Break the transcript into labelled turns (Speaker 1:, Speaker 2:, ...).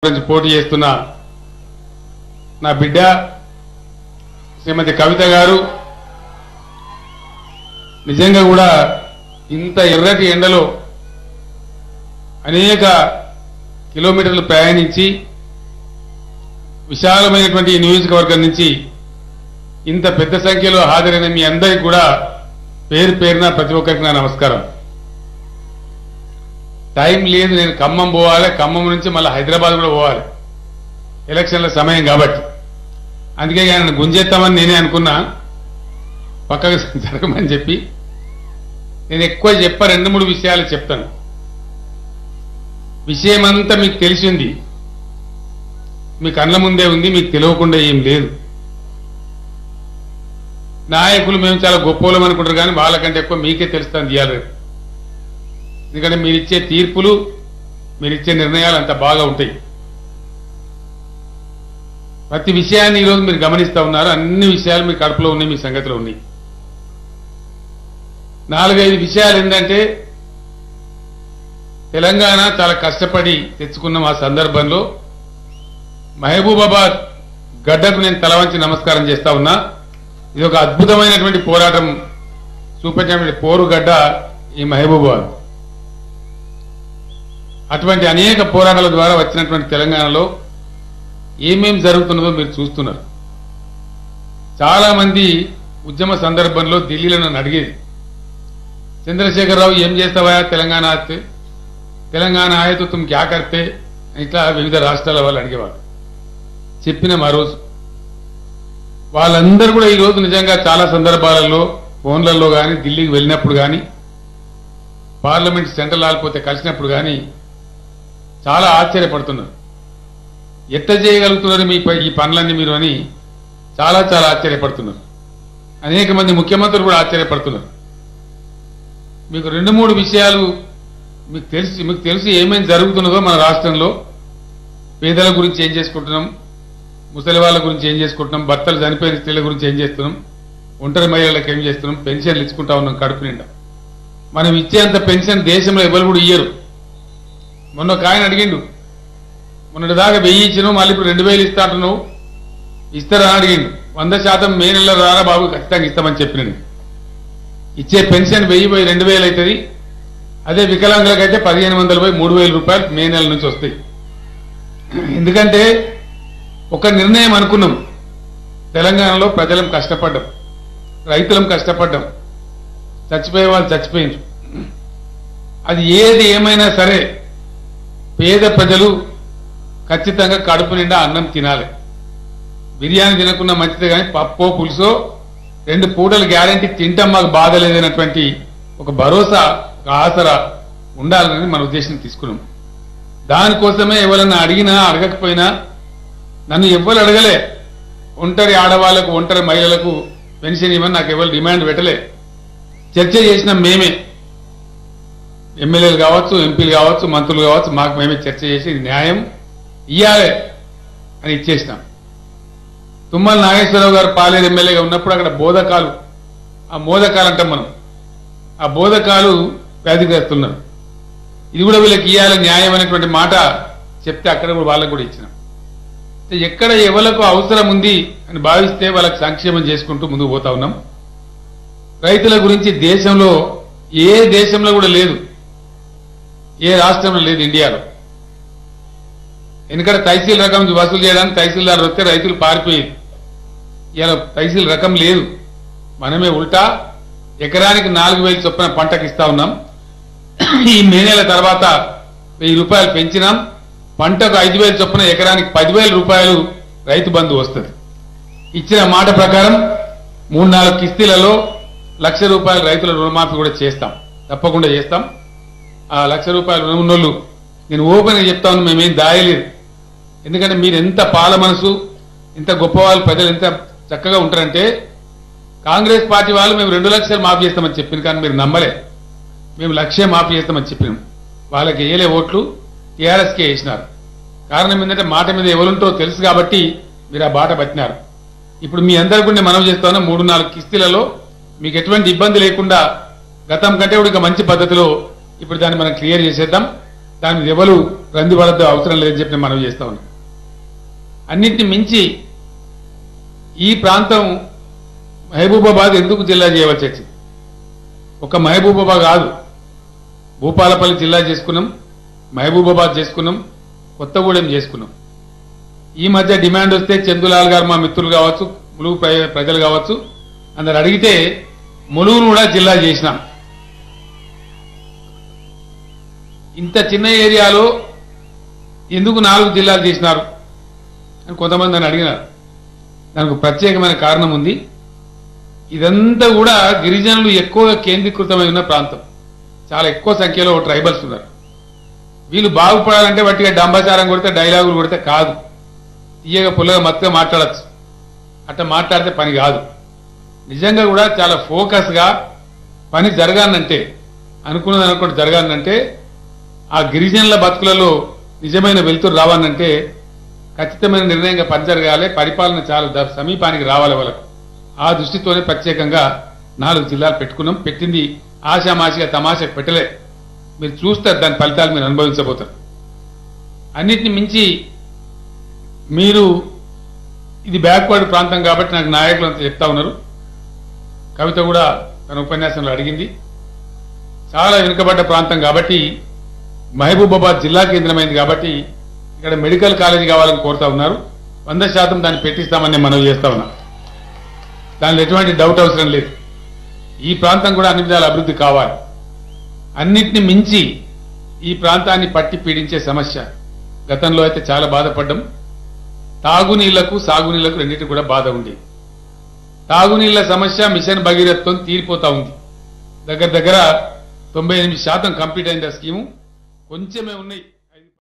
Speaker 1: నుంచి పోటీ చేస్తున్న నా బిడ్డ శ్రీమతి కవిత గారు నిజంగా కూడా ఇంత ఎర్రటి ఎండలో అనేక కిలోమీటర్లు ప్రయాణించి విశాలమైనటువంటి ఈ నియోజకవర్గం నుంచి ఇంత పెద్ద సంఖ్యలో హాజరైన మీ అందరికీ కూడా పేరు పేరున ప్రతి ఒక్కరికి నా నమస్కారం టైం లేదు నేను ఖమ్మం పోవాలి ఖమ్మం నుంచి మళ్ళీ హైదరాబాద్ కూడా పోవాలి ఎలక్షన్ల సమయం కాబట్టి అందుకే ఆయన గుంజెత్తామని నేనే అనుకున్నా పక్కకు జరగమని చెప్పి నేను ఎక్కువ చెప్ప రెండు మూడు విషయాలు చెప్తాను విషయం అంతా మీకు తెలిసింది మీ కళ్ళ ముందే ఉంది మీకు తెలియకుండా ఏం లేదు నాయకులు మేము చాలా గొప్పలం అనుకుంటారు కానీ వాళ్ళకంటే ఎక్కువ మీకే తెలుస్తాను తీయాలి ఎందుకంటే మీరిచ్చే తీర్పులు మీరిచ్చే నిర్ణయాలు అంత బాగా ఉంటాయి ప్రతి విషయాన్ని ఈరోజు మీరు గమనిస్తా ఉన్నారు అన్ని విషయాలు మీ కడుపులో ఉన్నాయి మీ సంగతిలో ఉన్నాయి నాలుగైదు విషయాలు ఏంటంటే తెలంగాణ చాలా కష్టపడి తెచ్చుకున్న ఆ సందర్భంలో మహబూబాబాద్ గడ్డకు నేను తలవంచి నమస్కారం చేస్తా ఉన్నా ఇది ఒక అద్భుతమైనటువంటి పోరాటం చూపించినటువంటి పోరు గడ్డ ఈ మహబూబాబాద్ అటువంటి అనేక పోరాటాల ద్వారా వచ్చినటువంటి తెలంగాణలో ఏమేం జరుగుతున్నదో మీరు చూస్తున్నారు చాలా మంది ఉద్యమ సందర్భంలో ఢిల్లీలో నన్ను అడిగేది చంద్రశేఖరరావు ఏం చేస్తావా తెలంగాణ ఆస్తే తెలంగాణ ఆయతో తుమ్ క్యా కర్తే ఇట్లా వివిధ రాష్ట్రాల వాళ్ళు అడిగేవారు చెప్పిన ఆ రోజు వాళ్ళందరూ కూడా ఈరోజు నిజంగా చాలా సందర్భాలలో ఫోన్లలో కానీ ఢిల్లీకి వెళ్ళినప్పుడు కానీ పార్లమెంట్ సెంట్రల్ ఆల్పోతే కలిసినప్పుడు కానీ చాలా ఆశ్చర్యపడుతున్నారు ఎట్ట చేయగలుగుతున్నారు మీ పై- ఈ పనులన్నీ మీరు అని చాలా చాలా ఆశ్చర్యపడుతున్నారు అనేక మంది ముఖ్యమంత్రులు కూడా ఆశ్చర్యపడుతున్నారు మీకు రెండు మూడు విషయాలు మీకు తెలిసి మీకు తెలిసి ఏమేమి జరుగుతున్నదో మన రాష్ట్రంలో పేదల గురించి ఏం చేసుకుంటున్నాం ముసలి వాళ్ళ గురించి ఏం చేసుకుంటున్నాం భర్తలు చనిపోయిన స్త్రీల గురించి ఏం చేస్తున్నాం ఒంటరి మహిళలకు ఏం చేస్తున్నాం పెన్షన్లు ఇచ్చుకుంటా ఉన్నాం కడుపు నిండా మనం ఇచ్చేంత పెన్షన్ దేశంలో ఎవరు కూడా ఇయ్యరు మొన్న ఒక ఆయన అడిగిండు మొన్నటి దాకా వెయ్యి ఇచ్చినావు మళ్ళీ ఇప్పుడు రెండు వేలు ఇస్తా అంటున్నావు ఇస్తారా అని అడిగిండు వంద శాతం మే నెలలో రారా బాబు ఖచ్చితంగా ఇస్తామని చెప్పినాను ఇచ్చే పెన్షన్ వెయ్యి పోయి రెండు వేలు అవుతుంది అదే వికలాంగులకైతే పదిహేను వందలు పోయి మూడు వేల రూపాయలు మే నెల నుంచి వస్తాయి ఎందుకంటే ఒక నిర్ణయం అనుకున్నాం తెలంగాణలో ప్రజలం కష్టపడ్డాం రైతులం కష్టపడ్డాం చచ్చిపోయే వాళ్ళు చచ్చిపోయింది అది ఏది ఏమైనా సరే పేద ప్రజలు ఖచ్చితంగా కడుపు నిండా అన్నం తినాలి బిర్యానీ తినకున్న మంచిదే కానీ పప్పో పులుసో రెండు పూటలు గ్యారంటీ తింటాం మాకు బాధ లేదన్నటువంటి ఒక భరోసా ఒక ఆసరా ఉండాలని మన ఉద్దేశం తీసుకున్నాం దానికోసమే ఎవరన్నా అడిగినా అడగకపోయినా నన్ను ఎవ్వరు అడగలే ఒంటరి ఆడవాళ్లకు ఒంటరి మహిళలకు పెన్షన్ ఇవ్వని నాకు ఎవరు డిమాండ్ పెట్టలే చర్చ చేసిన మేమే ఎమ్మెల్యేలు కావచ్చు ఎంపీలు కావచ్చు మంత్రులు కావచ్చు మాకు మేమే చర్చ చేసి ఇది న్యాయం ఇయ్యాలే అని ఇచ్చేసినాం తుమ్మల నాగేశ్వరరావు గారు పాలేరు ఎమ్మెల్యేగా ఉన్నప్పుడు అక్కడ బోధకాలు ఆ మోదకాలు అంటాం మనం ఆ బోధకాలు వ్యాధిగ్రస్తున్నారు ఇది కూడా వీళ్ళకి ఇయ్యాలి న్యాయం అనేటువంటి మాట చెప్తే అక్కడ కూడా వాళ్ళకు కూడా ఇచ్చినాం అయితే ఎక్కడ ఎవలకు అవసరం ఉంది అని భావిస్తే వాళ్ళకి సంక్షేమం చేసుకుంటూ ముందుకు పోతా ఉన్నాం రైతుల గురించి దేశంలో ఏ దేశంలో కూడా లేదు ఏ రాష్ట్రంలో లేదు ఇండియాలో ఎందుకంటే తహసీల్ రకం వసూలు చేయడానికి తహసీల్దార్ వస్తే రైతులు పారిపోయేది ఇలా తహసీల్ రకం లేదు మనమే ఉల్టా ఎకరానికి నాలుగు వేలు చొప్పున పంటకి ఇస్తా ఉన్నాం ఈ మే నెల తర్వాత వెయ్యి రూపాయలు పెంచినాం పంటకు ఐదు వేలు చొప్పున ఎకరానికి పదివేల రూపాయలు రైతు బంధు వస్తుంది ఇచ్చిన మాట ప్రకారం మూడు నాలుగు కిస్తీలలో లక్ష రూపాయలు రైతుల రుణమాఫీ కూడా చేస్తాం తప్పకుండా చేస్తాం ఆ లక్ష రూపాయలు రుణం ఉన్నోళ్ళు నేను ఓపెన్గా చెప్తాను మేమేం దాయలేదు ఎందుకంటే మీరు ఎంత పాల మనసు ఇంత గొప్ప వాళ్ళు ప్రజలు ఎంత చక్కగా ఉంటారంటే కాంగ్రెస్ పార్టీ వాళ్ళు మేము రెండు లక్షలు మాఫీ చేస్తామని చెప్పిన కానీ మీరు నమ్మలే మేము లక్ష్యం మాఫీ చేస్తామని చెప్పినాం వాళ్ళకి వేయలే ఓట్లు టీఆర్ఎస్కే వేసినారు కారణం ఏంటంటే మాట మీద ఎవరుంటో తెలుసు కాబట్టి మీరు ఆ బాట పట్టినారు ఇప్పుడు మీ అందరికీ కూడా నేను మనవి చేస్తాను మూడు నాలుగు కిస్తీలలో మీకు ఎటువంటి ఇబ్బంది లేకుండా గతం కంటే కూడా ఇంకా మంచి పద్ధతిలో ఇప్పుడు దాన్ని మనం క్లియర్ చేసేద్దాం దాని మీద ఎవరు రంది పడద్దు అవసరం లేదని చెప్పి నేను మనవి చేస్తా ఉన్నాను అన్నింటిని మించి ఈ ప్రాంతం మహబూబాబాద్ ఎందుకు జిల్లా చేయవలసి వచ్చింది ఒక మహబూబాబాద్ కాదు భూపాలపల్లి జిల్లా చేసుకున్నాం మహబూబాబాద్ చేసుకున్నాం కొత్తగూడెం చేసుకున్నాం ఈ మధ్య డిమాండ్ వస్తే చందులాల్ గారు మా మిత్రులు కావచ్చు ములుగు ప్ర- ప్రజలు కావచ్చు అందరు అడిగితే ములుగును కూడా జిల్లా చేసినాం ఇంత చిన్న ఏరియాలో ఎందుకు నాలుగు జిల్లాలు చేసినారు అని కొంతమంది నన్ను అడిగినారు దానికి ప్రత్యేకమైన కారణం ఉంది ఇదంతా కూడా గిరిజనులు ఎక్కువగా కేంద్రీకృతమై ఉన్న ప్రాంతం చాలా ఎక్కువ సంఖ్యలో ట్రైబల్స్ ఉన్నారు వీళ్ళు బాగుపడాలంటే వట్టిగా డంబాచారం కొడితే డైలాగులు కొడితే కాదు తీయగా పుల్లగా మత్తుగా మాట్లాడచ్చు అట్లా మాట్లాడితే పని కాదు నిజంగా కూడా చాలా ఫోకస్గా పని జరగాలంటే అనుకున్నది అనుకుంటే జరగాలంటే ఆ గిరిజనుల బతుకులలో నిజమైన వెలుతురు రావాలంటే ఖచ్చితమైన నిర్ణయంగా పని జరగాలి పరిపాలన చాలా ద- సమీపానికి రావాలి వాళ్ళకు ఆ దృష్టితోనే ప్రత్యేకంగా నాలుగు జిల్లాలు పెట్టుకున్నాం పెట్టింది ఆశామాషిగా తమాషకు పెట్టలే మీరు చూస్తారు దాని ఫలితాలు మీరు అనుభవించబోతారు అన్నిటిని మించి మీరు ఇది బ్యాక్వర్డ్ ప్రాంతం కాబట్టి నాకు నాయకులు అంతా చెప్తా ఉన్నారు కవిత కూడా తన ఉపన్యాసంలో అడిగింది చాలా వెనుకబడ్డ ప్రాంతం కాబట్టి మహబూబాబాద్ జిల్లా కేంద్రమైంది కాబట్టి ఇక్కడ మెడికల్ కాలేజీ కావాలని కోరుతా ఉన్నారు వంద శాతం దాన్ని పెట్టిస్తామని నేను మనవి చేస్తా ఉన్నా దానిలో ఎటువంటి డౌట్ అవసరం లేదు ఈ ప్రాంతం కూడా అన్ని విధాల అభివృద్ధి కావాలి అన్నిటిని మించి ఈ ప్రాంతాన్ని పట్టి పీడించే సమస్య గతంలో అయితే చాలా బాధపడ్డం తాగునీళ్లకు సాగునీళ్లకు రెండింటి కూడా బాధ ఉండేది తాగునీళ్ల సమస్య మిషన్ భగీరథతో తీరిపోతా ఉంది దగ్గర దగ్గర తొంభై ఎనిమిది శాతం కంప్లీట్ అయింది ఆ స్కీము కొంచెమే ఉన్నాయి